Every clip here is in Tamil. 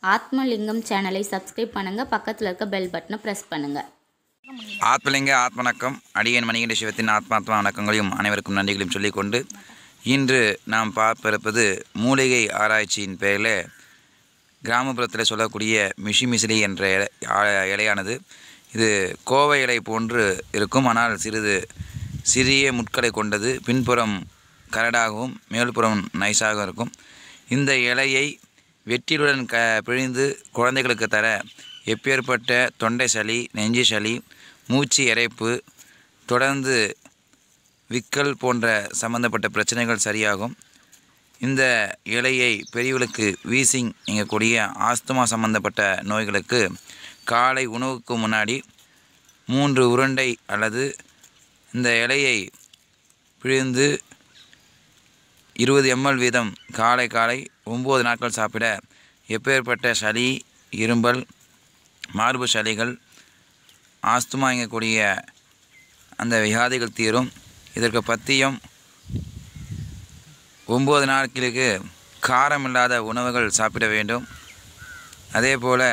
ஆத்மலிங்கம் சேனலை சப்ஸ்கிரைப் பண்ணுங்கள் பக்கத்தில் இருக்க பெல் பட்டனை ப்ரெஸ் பண்ணுங்கள் ஆத்மலிங்க ஆத்மணக்கம் அடியன் மணிகண்ட சிவத்தின் ஆத்மாத்மா வணக்கங்களையும் அனைவருக்கும் நன்றிகளையும் சொல்லிக்கொண்டு இன்று நாம் பார்ப்பிருப்பது மூலிகை ஆராய்ச்சியின் பெயரில் கிராமப்புறத்தில் சொல்லக்கூடிய மிஷி மிசிலி என்ற இலை ஆ- இலையானது இது கோவை இலை போன்று இருக்கும் ஆனால் சிறிது சிறிய முட்களை கொண்டது பின்புறம் கரடாகவும் மேல்புறம் நைஸாகவும் இருக்கும் இந்த இலையை வெற்றிலுடன் க பிழிந்து குழந்தைகளுக்கு தர எப்பேற்பட்ட தொண்டை சளி நெஞ்சு சளி மூச்சு இறைப்பு தொடர்ந்து விக்கல் போன்ற சம்பந்தப்பட்ட பிரச்சனைகள் சரியாகும் இந்த இலையை பெரியவர்களுக்கு வீசிங் எங்கக்கூடிய ஆஸ்துமா சம்பந்தப்பட்ட நோய்களுக்கு காலை உணவுக்கு முன்னாடி மூன்று உருண்டை அல்லது இந்த இலையை பிழிந்து இருபது எம்எல் வீதம் காலை காலை ஒம்பது நாட்கள் சாப்பிட எப்பேற்பட்ட சளி இரும்பல் மார்பு சளிகள் ஆஸ்துமா எங்கக்கூடிய அந்த வியாதிகள் தீரும் இதற்கு பத்தியம் ஒம்பது நாட்களுக்கு காரம் இல்லாத உணவுகள் சாப்பிட வேண்டும் அதே போல்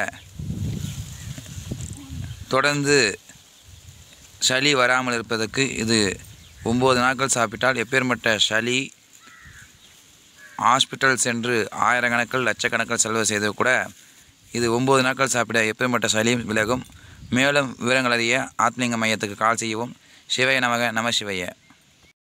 தொடர்ந்து சளி வராமல் இருப்பதற்கு இது ஒம்பது நாட்கள் சாப்பிட்டால் எப்பேற்பட்ட சளி ஹாஸ்பிட்டல் சென்று ஆயிரக்கணக்கில் லட்சக்கணக்கில் செலவு செய்து கூட இது ஒம்பது நாட்கள் சாப்பிட எப்பேற்பட்ட சளியும் விலகும் மேலும் விவரங்கள் அறிய ஆத்மீக மையத்துக்கு கால் செய்யவும் சிவய நமக நம சிவய